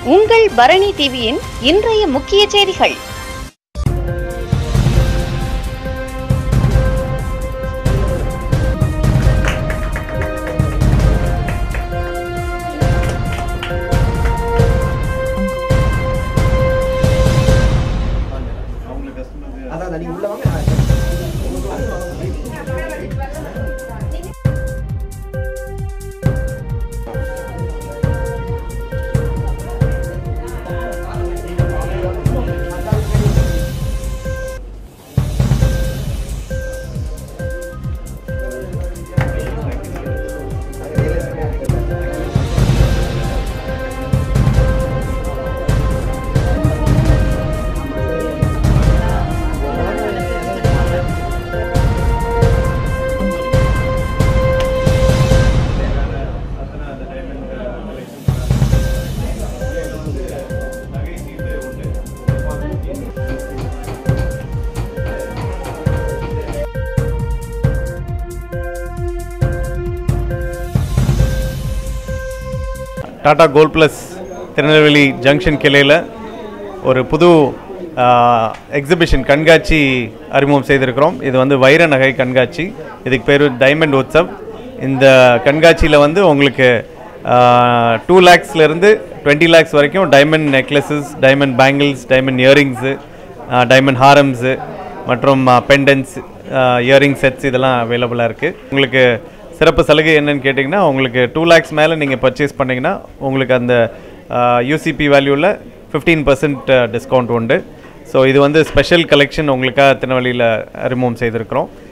உங்கள் பரணி டிவியின் இன்றைய முக்கிய செய்திகள் அதான் அதான், நீங்க உள்ள வாங்க நான் Tata gold plus Tirunelveli junction கிளையில் ஒரு புது எக்ஸிபிஷன் கண்காட்சி அறிமுகம் செய்திருக்கிறோம் இது வந்து வைர நகை கண்காட்சி இதுக்கு பேர் டைமண்ட் உற்சவ் இந்த கண்காட்சியில் வந்து உங்களுக்கு டூ லேக்ஸ்லேருந்து டுவெண்ட்டி லேக்ஸ் வரைக்கும் diamond necklaces diamond bangles diamond earrings diamond ஹாரம்ஸு மற்றும் பெண்டன்ஸ் இயரிங் செட்ஸ் இதெல்லாம் அவைலபிளாக இருக்குது உங்களுக்கு சிறப்பு சலுகை என்னன்னு கேட்டிங்கன்னா உங்களுக்கு டூ லேக்ஸ் மேலே நீங்கள் பர்ச்சேஸ் பண்ணிங்கன்னா உங்களுக்கு அந்த யூசிபி வேல்யூவில் ஃபிஃப்டீன் பர்சன்ட் டிஸ்கவுண்ட் உண்டு ஸோ இது வந்து ஸ்பெஷல் கலெக்ஷன் உங்களுக்காக திருநெல்வேலியில் அறிமுகம் செய்திருக்கிறோம்